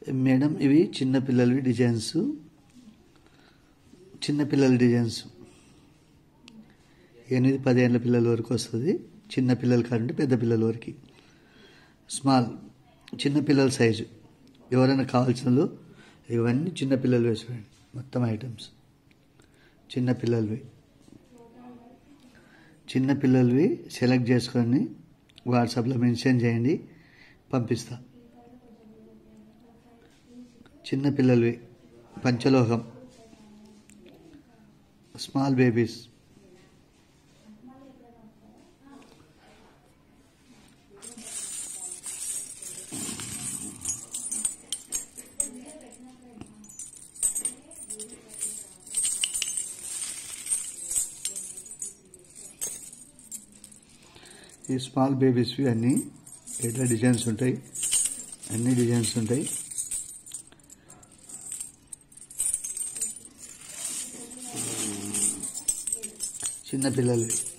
madam ఇవి చిన్నపిల్లలవి designs చిన్నపిల్లల designs ఎనిమిది పదేళ్ళ పిల్లల వరకు వస్తుంది చిన్న పిల్లల కాడంటే పెద్ద పిల్లల వరకు స్మాల్ చిన్న పిల్లల సైజు ఎవరైనా కావాల్సిన వాళ్ళు ఇవన్నీ చిన్న పిల్లలు వేసుకోండి మొత్తం ఐటమ్స్ చిన్న పిల్లలవి చిన్న పిల్లలవి సెలెక్ట్ చేసుకొని వాట్సాప్లో మెన్షన్ చేయండి పంపిస్తా చిన్న పిల్లలవి పంచలోహం స్మాల్ బేబీస్ ఈ స్మాల్ బేబీస్వి అన్నీ ఎట్లా డిజైన్స్ ఉంటాయి అన్ని డిజైన్స్ ఉంటాయి చిన్న పిల్లలవి